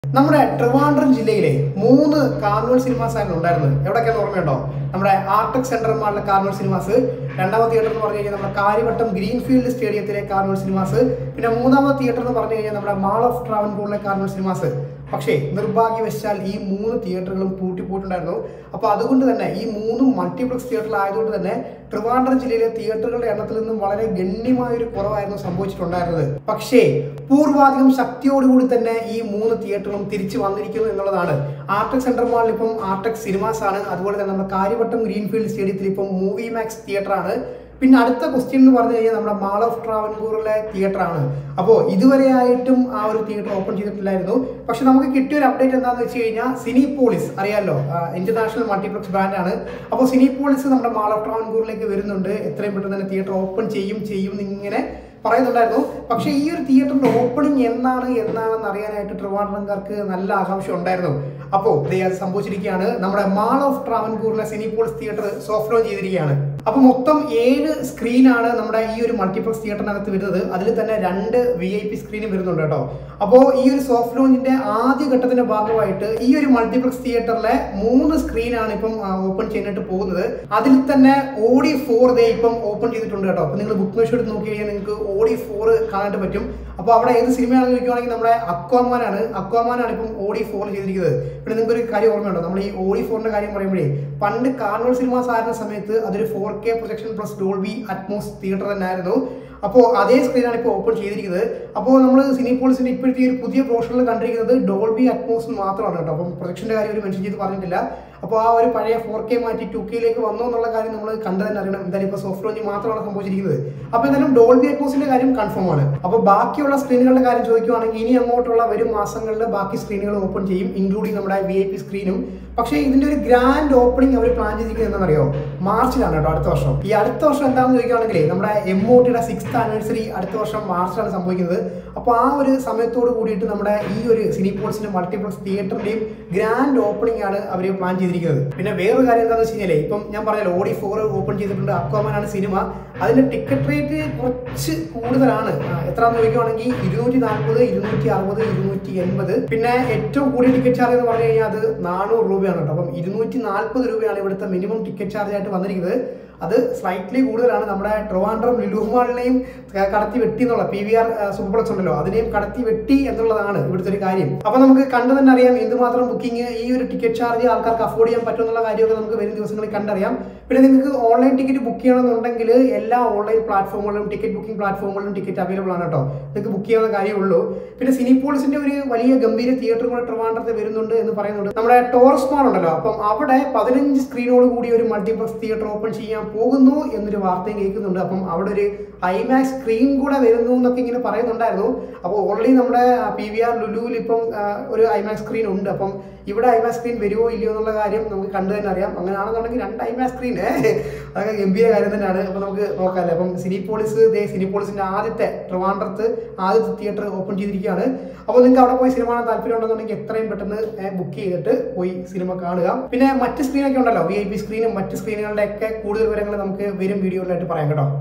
നമ്മുടെ ട്രിവാൻഡ്രം ജില്ലയിലെ മൂന്ന് കാർണിവൽ സിനിമാസ് ആയിരുന്നു ഉണ്ടായിരുന്നത് എവിടെയൊക്കെയാന്ന് ഓർമ്മയുണ്ടോ നമ്മുടെ ആർടെക് സെന്റർ മാളിലെ കാർണിവൽ സിനിമാസ് രണ്ടാമത്തെ തിയേറ്റർ എന്ന് പറഞ്ഞു കഴിഞ്ഞാൽ നമ്മുടെ കാര്യവട്ടം ഗ്രീൻഫീൽഡ് സ്റ്റേഡിയത്തിലെ കാർണിവൽ സിനിമാസ് പിന്നെ മൂന്നാമത്തെ തിയേറ്റർ എന്ന് പറഞ്ഞു കഴിഞ്ഞാൽ നമ്മുടെ മാൾ ഓഫ് ട്രാവൻകൂറിലെ കാർണിവൽ സിനിമാസ് പക്ഷേ നിർഭാഗ്യവശാൽ ഈ മൂന്ന് തിയേറ്ററുകളും പൂട്ടിപ്പോയിട്ടുണ്ടായിരുന്നു അപ്പോൾ അതുകൊണ്ട് തന്നെ ഈ മൂന്നും മൾട്ടിപ്ലക്സ് തിയേറ്ററിലായതുകൊണ്ട് തന്നെ ട്രിവാൻഡ്രം ജില്ലയിലെ തിയേറ്ററുകളുടെ എണ്ണത്തിൽ നിന്നും വളരെ ഗണ്യമായ ഒരു കുറവായിരുന്നു സംഭവിച്ചിട്ടുണ്ടായിരുന്നത് പക്ഷേ പൂർവാധികം ശക്തിയോടുകൂടി തന്നെ ഈ മൂന്ന് തിയേറ്ററുകളും തിരിച്ചു വന്നിരിക്കുന്നു എന്നുള്ളതാണ് ആർടെക് സെൻട്രൽ മാളിൽ ഇപ്പം ആർടെക് സിനിമാസ് ആണ് അതുപോലെ തന്നെ നമ്മുടെ കാര്യവട്ടം ഗ്രീൻഫീൽഡ് സ്റ്റേഡിയത്തിൽ ഇപ്പം മൂവി മാക്സ് തിയേറ്റർ ആണ് പിന്നെ അടുത്ത ക്വസ്റ്റ്യൻ എന്ന് പറഞ്ഞു കഴിഞ്ഞാൽ നമ്മുടെ മാൾ ഓഫ് ട്രാവൻകൂറിലെ തിയേറ്റർ ആണ് അപ്പോൾ ഇതുവരെയായിട്ടും ആ ഒരു തിയേറ്റർ ഓപ്പൺ ചെയ്തിട്ടില്ലായിരുന്നു പക്ഷെ നമുക്ക് കിട്ടിയ ഒരു അപ്ഡേറ്റ് എന്താണെന്ന് വെച്ച് കഴിഞ്ഞാൽ സിനിപോളിസ് അറിയാലോ ഇന്റർനാഷണൽ മൾട്ടിപ്ലക്സ് ബ്രാൻഡാണ് അപ്പോൾ സിനിപോളിസ് നമ്മുടെ മാൾ ഓഫ് ട്രാവൻകൂറിലേക്ക് വരുന്നുണ്ട് എത്രയും പെട്ടെന്ന് തന്നെ തിയേറ്റർ ഓപ്പൺ ചെയ്യും ചെയ്യും എന്നിങ്ങനെ പറയുന്നുണ്ടായിരുന്നു പക്ഷേ ഈ ഒരു തിയേറ്ററിന്റെ ഓപ്പണിംഗ് എന്നാണ് എന്നാണെന്ന് അറിയാനായിട്ട് ട്രിവാൻഡ്രംകാർക്ക് നല്ല ആകാംക്ഷ ഉണ്ടായിരുന്നു അപ്പോൾ ഇത് അത് സംഭവിച്ചിരിക്കുകയാണ് നമ്മുടെ മാൾ ഓഫ് ട്രാവൻകൂറിലെ സിനിപോൾസ് തിയേറ്റർ സോഫ്റ്റ് ലോഞ്ച് ചെയ്തിരിക്കുകയാണ് അപ്പൊ മൊത്തം ഏഴ് സ്ക്രീനാണ് നമ്മുടെ ഈ ഒരു മൾട്ടിപ്ലക്സ് തിയേറ്ററിനകത്ത് വരുന്നത് അതിൽ തന്നെ രണ്ട് വി ഐ പി സ്ക്രീനും വരുന്നുണ്ട് കേട്ടോ അപ്പോൾ ഈ ഒരു സോഫ്റ്റ് ലോഞ്ചിന്റെ ആദ്യ ഘട്ടത്തിന്റെ ഭാഗമായിട്ട് ഈ ഒരു മൾട്ടിപ്ലക്സ് തിയേറ്ററിലെ മൂന്ന് സ്ക്രീനാണ് ഇപ്പം ഓപ്പൺ ചെയ്യാനായിട്ട് പോകുന്നത് അതിൽ തന്നെ ഓഡി ഫോർ ദേ ഇപ്പം ഓപ്പൺ ചെയ്തിട്ടുണ്ട് കേട്ടോ അപ്പൊ നിങ്ങൾ ബുക്ക് മെഷ് എടുത്ത് നോക്കി കഴിഞ്ഞാൽ നിങ്ങൾക്ക് ഓഡി ഫോർ കാണാനായിട്ട് പറ്റും അപ്പോൾ അവിടെ ഏത് സിനിമയാണെന്ന് ചോദിക്കുവാണെങ്കിൽ നമ്മുടെ അക്വാമാനാണ് അക്വാമാനാണ് ഇപ്പം ഓഡി ഫോർ ചെയ്തിരിക്കുന്നത് പിന്നെ നിങ്ങൾക്ക് ഒരു കാര്യം ഓർമ്മയുണ്ടോ നമ്മൾ ഈ ഓഡി ഫോറിന്റെ കാര്യം പറയുമ്പോഴേ പണ്ട് കാർണവൽ സിനിമാസ് ആയിരുന്ന സമയത്ത് അതൊരു four K projection plus Dolby Atmos theatre തന്നെ ആയിരുന്നു അപ്പോൾ അതേ സ്ക്രീനാണ് ഇപ്പോൾ ഓപ്പൺ ചെയ്തിരിക്കുന്നത് അപ്പോൾ നമ്മൾ സിനിപോളിസിന്റെ ഇപ്പോഴത്തെ ഈ ഒരു പുതിയ പ്രൊഫഷനിൽ കണ്ടിരിക്കുന്നത് ഡോൾബി അറ്റ്മോസ് മാത്രമാണ് കേട്ടോ അപ്പം പ്രൊജക്ഷന്റെ കാര്യം ഒരു മെൻഷൻ ചെയ്ത് പറഞ്ഞിട്ടില്ല അപ്പോൾ ആ ഒരു പഴയ ഫോർ കെ മാറ്റി ടു കെയിലേക്ക് വന്നോ എന്നുള്ള കാര്യം നമ്മൾ കണ്ടു തന്നെ അറിയണം എന്തായാലും ഇപ്പോൾ സോഫ്റ്റ് ലോഞ്ച് മാത്രമാണ് സംഭവിച്ചിരിക്കുന്നത് അപ്പോൾ എന്തായാലും ഡോൾബി അറ്റ്മോസിന്റെ കാര്യം കൺഫേം ആണ് അപ്പോൾ ബാക്കിയുള്ള സ്ക്രീനുകളുടെ കാര്യം ചോദിക്കുവാണെങ്കിൽ ഇനി അങ്ങോട്ടുള്ള വരും മാസങ്ങളിൽ ബാക്കി സ്ക്രീനുകൾ ഓപ്പൺ ചെയ്യും ഇൻക്ലൂഡിങ് നമ്മുടെ വി ഐ പി സ്ക്രീനും പക്ഷേ ഇതിന്റെ ഒരു ഗ്രാൻഡ് ഓപ്പണിംഗ് അവർ പ്ലാൻ ചെയ്തിരിക്കുന്നത് എന്താണെന്നറിയോ മാർച്ചിലാണ് കേട്ടോ അടുത്ത വർഷം ഈ അടുത്ത വർഷം എന്താണെന്ന് ചോദിക്കുകയാണെങ്കിൽ നമ്മുടെ എം ഒ ടിയുടെ സിക്സ്ത് ആനിവേഴ്സറി അടുത്ത വർഷം മാർച്ചിലാണ് സംഭവിക്കുന്നത് അപ്പോൾ ആ ഒരു സമയത്തോട് കൂടിയിട്ട് നമ്മുടെ ഈ ഒരു സിനിപോൾസിന്റെ മൾട്ടിപ്ലക്സ് തിയേറ്ററിന്റെയും ഗ്രാൻഡ് ഓപ്പണിംഗ് ആണ് അവർ പ്ലാൻ ചെയ്തിരിക്കുന്നത് പിന്നെ വേറൊരു കാര്യം എന്താണെന്ന് വെച്ച് കഴിഞ്ഞാൽ ഇപ്പം ഞാൻ പറഞ്ഞല്ലോ ഓഡി ഫോർ ഓപ്പൺ ചെയ്തിട്ടുണ്ട് അക്വാമാൻ ആണ് സിനിമ അതിന്റെ ടിക്കറ്റ് റേറ്റ് കുറച്ച് കൂടുതലാണ് ആ, എത്രയാണെന്ന് ചോദിക്കുവാണെങ്കിൽ ഇരുന്നൂറ്റി നാൽപ്പത് ഇരുന്നൂറ്റി അറുപത് ഇരുന്നൂറ്റി എൺപത് പിന്നെ ഏറ്റവും കൂടിയ ടിക്കറ്റ് ചാർജ് എന്ന് പറഞ്ഞു കഴിഞ്ഞാൽ അത് നാനൂറ് രൂപയാണ് കേട്ടോ അപ്പം ഇരുന്നൂറ്റി നാൽപ്പത് രൂപയാണ് ഇവിടുത്തെ മിനിമം ടിക്കറ്റ് ചാർജ് ആയിട്ട് വന്നിരിക്കുന്നത് അത് സ്ലൈറ്റ്ലി കൂടുതലാണ് നമ്മുടെ ട്രിവാൻഡ്രം ലുലുമാളിനെയും കടത്തി വെട്ടി എന്നുള്ള പി വി ആർ സൂപ്പർപ്ലക്സ് ഉണ്ടല്ലോ അതിനെയും കടത്തി വെട്ടി എന്നുള്ളതാണ് ഇവിടുത്തെ ഒരു കാര്യം അപ്പൊ നമുക്ക് കണ്ടു തന്നെ അറിയാം എന്തുമാത്രം ബുക്കിംഗ് ഈ ഒരു ടിക്കറ്റ് ചാർജ് ആൾക്കാർക്ക് അഫോർഡ് ചെയ്യാൻ പറ്റും എന്നുള്ള കാര്യമൊക്കെ നമുക്ക് വരും ദിവസങ്ങളിൽ കണ്ടറിയാം പിന്നെ നിങ്ങൾക്ക് ഓൺലൈൻ ടിക്കറ്റ് ബുക്ക് ചെയ്യണമെന്നുണ്ടെങ്കിൽ എല്ലാ ഓൺലൈൻ പ്ലാറ്റ്ഫോമുകളിലും ടിക്കറ്റ് ബുക്കിംഗ് പ്ലാറ്റ്ഫോമുകളിലും ടിക്കറ്റ് അവൈലബിൾ ആണ് കേട്ടോ നിങ്ങൾക്ക് ബുക്ക് ചെയ്യാവുന്ന കാര്യമുള്ളൂ പിന്നെ സിനിപോളിസിന്റെ ഒരു വലിയ ഗംഭീര തിയേറ്റർ കൂടെ ട്രിവാൻഡ്രത്ത് വരുന്നുണ്ട് എന്ന് പറയുന്നുണ്ട് നമ്മുടെ ടോറസ് മാൾ ഉണ്ടല്ലോ അപ്പം അവിടെ പതിനഞ്ച് സ്ക്രീനോട് കൂടി ഒരു മൾട്ടിപ്ലക്സ് തിയേറ്റർ ഓപ്പൺ ചെയ്യാൻ പോകുന്നു എന്നൊരു വാർത്തയും കേൾക്കുന്നുണ്ട് അപ്പം അവിടെ ഒരു ഐമാക്സ് സ്ക്രീൻ കൂടെ വരുന്നു എന്നൊക്കെ ഇങ്ങനെ പറയുന്നുണ്ടായിരുന്നു അപ്പോൾ ഓൾറെഡി നമ്മുടെ പി വി ആർ ലുലുവിൽ ഇപ്പം ആ, ഒരു ഐമാക്സ് സ്ക്രീൻ ഉണ്ട് അപ്പം ഇവിടെ ഐമാക്സ് സ്ക്രീൻ വരുമോ ഇല്ലയോ എന്നുള്ള കാര്യം നമുക്ക് കണ്ടു തന്നെ അറിയാം അങ്ങനെയാണെന്നുണ്ടെങ്കിൽ രണ്ട് ഐമാക്സ് സ്ക്രീൻ അതൊക്കെ ഗംഭീര കാര്യം തന്നെയാണ് അപ്പോൾ നമുക്ക് നോക്കാമല്ലേ അപ്പം സിനിപോളിസ് ദേ സിനിപോളിസിന്റെ ആദ്യത്തെ ട്രിവാൻഡ്രത്ത് ആദ്യത്തെ തിയേറ്റർ ഓപ്പൺ ചെയ്തിരിക്കുകയാണ് അപ്പോൾ നിങ്ങൾക്ക് അവിടെ പോയി സിനിമ കാണാൻ താല്പര്യം ഉണ്ടെന്നുണ്ടെങ്കിൽ എത്രയും പെട്ടെന്ന് ബുക്ക് ചെയ്തിട്ട് പോയി സിനിമ കാണുക പിന്നെ മറ്റ് സ്ക്രീനൊക്കെ ഉണ്ടല്ലോ വി ഐ പി സ്ക്രീനും മറ്റ് സ്ക്രീനുകളുടെ ഒക്കെ കൂടുതൽ വിവരങ്ങൾ നമുക്ക് വരും വീഡിയോയിലായിട്ട് പറയാം കേട്ടോ